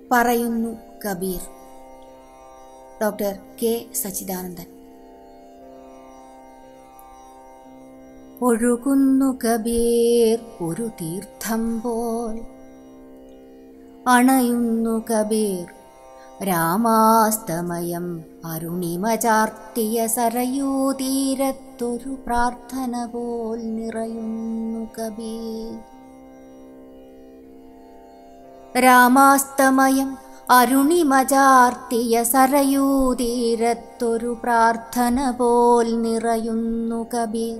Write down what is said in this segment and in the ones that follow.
പറയുന്നു Kabir doctor K Sachidanandan ഒഴുകുന്നു കബീർ ഒരു തീർത്ഥം പോൽ അണയുന്നു കബീർ രാമാസ്തമയം അരുണിമ ചാർത്തിയ സരയൂ തീരത്തൊരു പ്രാർത്ഥന പോൽ നിറയുന്നു കബീർ രാമാസ്തമയം അരുണിമ ചാർത്തിയ സരയൂ തീരത്തൊരു പ്രാർത്ഥന പോൽ നിറയുന്നു കബീർ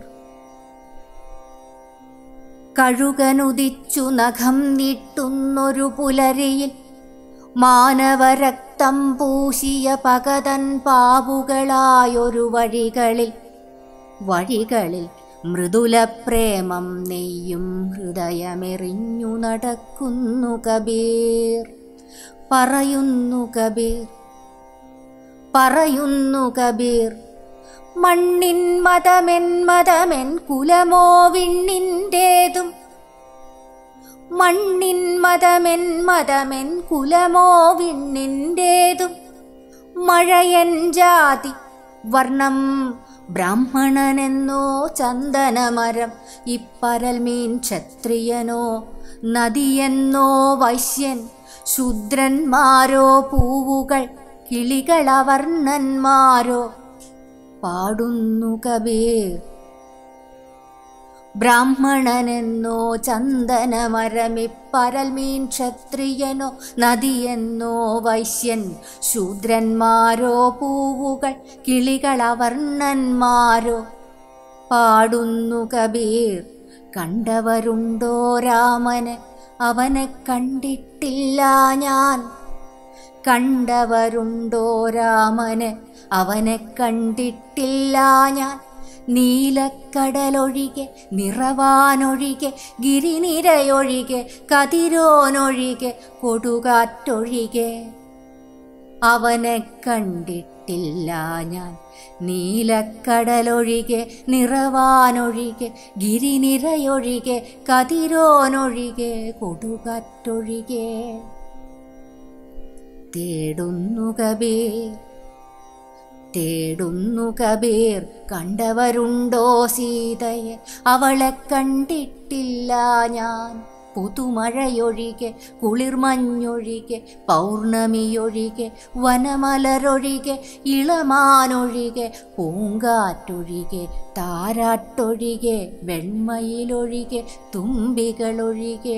കഴുകനുദിച്ചു നഖം നീട്ടുന്നൊരു പുലരിയിൽ മാനവരക്തം പൂശിയ പകതൻ പാവുകളായൊരു വഴികളിൽ വഴികളിൽ മൃദുല പ്രേമം നെയ്യും ഹൃദയമെറിഞ്ഞു നടക്കുന്നു കബീർ പറയുന്നു കബീർ പറയുന്നു കബീർ മണ്ണിൻ മതമെൻ മതമെൻ കുലമോ വിണ്ണിൻ്റേതും മണ്ണിൻ മതമെൻ മതമെൻ കുലമോ വിണ്ണിൻ്റേതും മഴയൻ ജാതി വർണ്ണം ബ്രാഹ്മണനെന്നോ ചന്ദനമരം ഇപ്പരൽ മീൻ ക്ഷത്രിയനോ നദിയെന്നോ വൈശ്യൻ ശൂദ്രന്മാരോ പൂവുകൾ കിളികളവർണ്ണന്മാരോ പാടുന്നു കബീർ ബ്രാഹ്മണനെന്നോ ചന്ദനമരമിപ്പരൽ മീൻ ക്ഷത്രിയനോ നദിയെന്നോ വൈശ്യൻ ശൂദ്രന്മാരോ പൂവുകൾ കിളികളവർണ്ണന്മാരോ പാടുന്നു കബീർ കണ്ടവരുണ്ടോ രാമന് അവനെ കണ്ടിട്ടില്ല ഞാൻ കണ്ടവരുണ്ടോ രാമന് അവനെ കണ്ടിട്ടില്ല ഞാൻ നീലക്കടലൊഴികെ നിറവാനൊഴികെ ഗിരിനിരയൊഴികെ കതിരോനൊഴികെ കൊടുകാറ്റൊഴികെ അവനെ കണ്ടിട്ടില്ല ഞാൻ നീലക്കടലൊഴികെ നിറവാനൊഴികെ ഗിരിനിരയൊഴികെ കതിരോനൊഴികെ കൊടുകാറ്റൊഴികെ തേടുന്നു കബീർ തേടുന്നു കബീർ കണ്ടവരുണ്ടോ സീതയെ അവളെ കണ്ടിട്ടില്ല ഞാൻ പുതുമഴയൊഴികെ കുളിർമഞ്ഞൊഴികെ പൗർണമിയൊഴികെ വനമലരൊഴികെ ഇളമാനൊഴികെ പൂങ്കാറ്റൊഴികെ താരാട്ടൊഴികെ വെണ്മയിലൊഴികെ തുമ്പികളൊഴികെ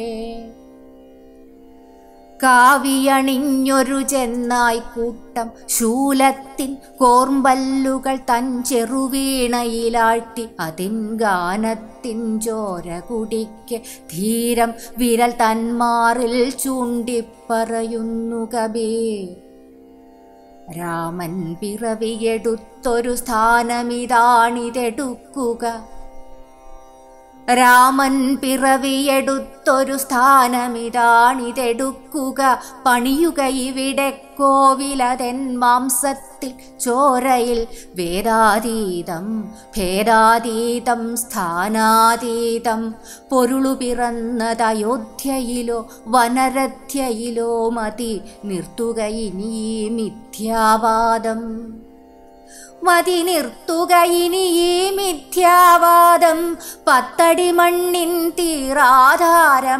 കാവിയണിഞ്ഞൊരു ചെന്നായി കൂട്ടം ശൂലത്തിൻ കോർമ്പല്ലുകൾ തൻ ചെറുവീണയിലാഴ്ത്തി അതിൻ ഗാനത്തിൻ ചോര കുടിക്ക് ധീരം വിരൽ തന്മാറിൽ ചൂണ്ടിപ്പറയുന്നു കബീർ രാമൻ പിറവിയെടുത്തൊരു സ്ഥാനമിതാണിതെടുക്കുക രാമൻ പിറവിയെടുത്തൊരു സ്ഥാനമിതാണിതെടുക്കുക പണിയുക ഇവിടെ കോവിലതെൻ മാംസത്തിൽ ചോരയിൽ വേദാതീതം ഭേദാതീതം സ്ഥാനാതീതം പൊരുളു പിറന്നത് അയോധ്യയിലോ വനരഥ്യയിലോ മതി നിർത്തുക ഇനി ഈ മിഥ്യാവാദം മതി നിർത്തുക ഇനി ഈ മിഥ്യാവാദം പത്തടി മണ്ണിൻ തീറാധാരം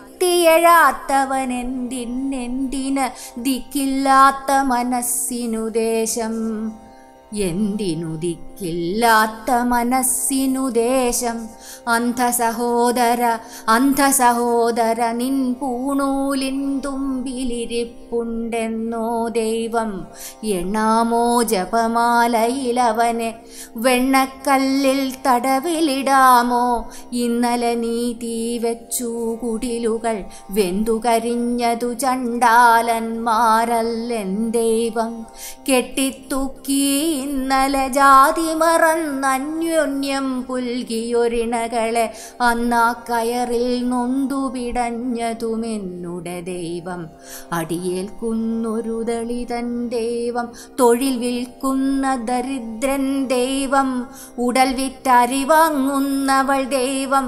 അതിർത്തിയഴാത്തവനെന്തിനെന്തിന് ദിക്കില്ലാത്ത മനസ്സിനു ദേശം എന്തിനു ദിക്കില്ലാത്ത മനസ്സിനു ദേശം അന്ധസഹോദര അന്ധസഹോദര നിൻ പൂണൂലിൻ തുമ്പിലിരിപ്പുണ്ടെന്നോ ദൈവം എണ്ണാമോ ജപമാലയിലവനെ വെണ്ണക്കല്ലിൽ തടവിലിടാമോ ഇന്നലെ നീ തീ വെച്ചു കുടിലുകൾ വെന്തുകരിഞ്ഞതു ചണ്ടാലന്മാരല്ലെൻ ദൈവം കെട്ടിത്തൂക്കി ഇന്നലെ ജാതി മറന്നന്യോന്യം പുൽകിയൊരിണകളെ അന്നാ കയറിൽ നൊന്തുപിടഞ്ഞതുമെന്നുടെ ദൈവം അടിയേൽക്കുന്നൊരു ദളിതൻ ദൈവം തൊഴിൽ വിൽക്കുന്ന ദരിദ്രൻ ദൈവം ഉടൽ വിറ്റരിവാങ്ങുന്നവൾ ദൈവം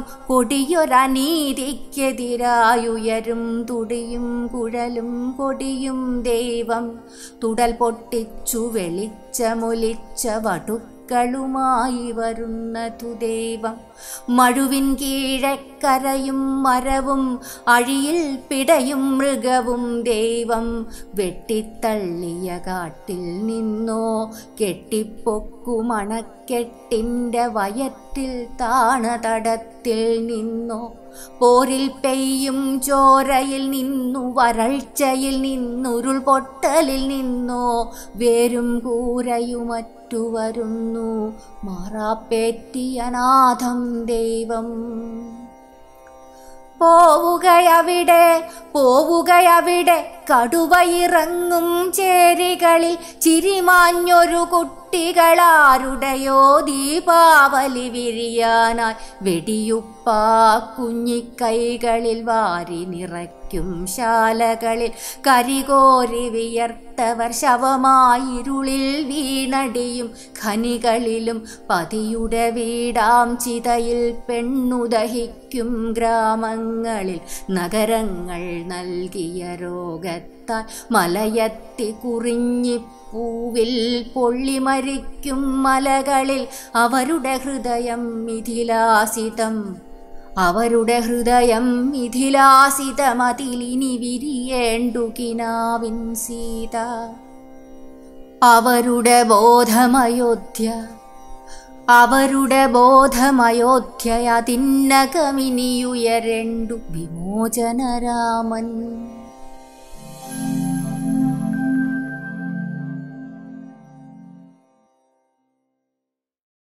കൊടിയൊരനീതിക്കെതിരായുയരും തുടിയും കുഴലും കൊടിയും ദൈവം തുടൽ പൊട്ടിച്ചു വെളിച്ചമൊലിച്ച വടുക്കളുമായി വരുന്നതു ദൈവം മഴുവിൻ കീഴക്കരയും മരവും അഴിയിൽ പിടയും മൃഗവും ദൈവം വെട്ടിത്തള്ളിയ കാട്ടിൽ നിന്നോ കെട്ടിപ്പൊക്കുമണക്കെട്ടിൻ്റെ വയറ്റിൽ താണതടത്തിൽ നിന്നോ പോരിൽ പെയ്യും ചോരയിൽ നിന്നു വരൾച്ചയിൽ നിന്നുരുൾ പൊട്ടലിൽ നിന്നോ വേരും കൂരയുമറ്റു വരുന്നു മാറാപ്പേറ്റിയനാഥം ദൈവം പോവുകയവിടെ പോവുകയവിടെ കടുവയിറങ്ങും ചേരികളിൽ ചിരിമാഞ്ഞൊരു കുട്ടികളാരുടെയോ ദീപാവലി വിരിയാനായി വെടിയുപ്പാ കുഞ്ഞിക്കൈകളിൽ വാരി നിറയ്ക്കും ശാലകളിൽ കരികോരി വിയർത്തവർ ശവമായിരുളിൽ വീണടിയും ഖനികളിലും പതിയുടെ വീടാം ചിതയിൽ പെണ്ണുദഹിക്കും ഗ്രാമങ്ങളിൽ നഗരങ്ങൾ നൽകിയ രോഗത്താൽ മലയത്തി കുറിഞ്ഞിപ്പൂവിൽ പൊള്ളിമരിക്കും മലകളിൽ അവരുടെ ഹൃദയം മിഥിലാസിതം അവരുടെ ഹൃദയം മിഥിലാസിതമതിലിനി വിരിയേണ്ടു കിനാവിൻ സീത അവരുടെ ബോധമയോധ്യ അവരുടെ ബോധമയോധ്യയതിന്നകമിനിയുയരണ്ടു വിമോചനരാമൻ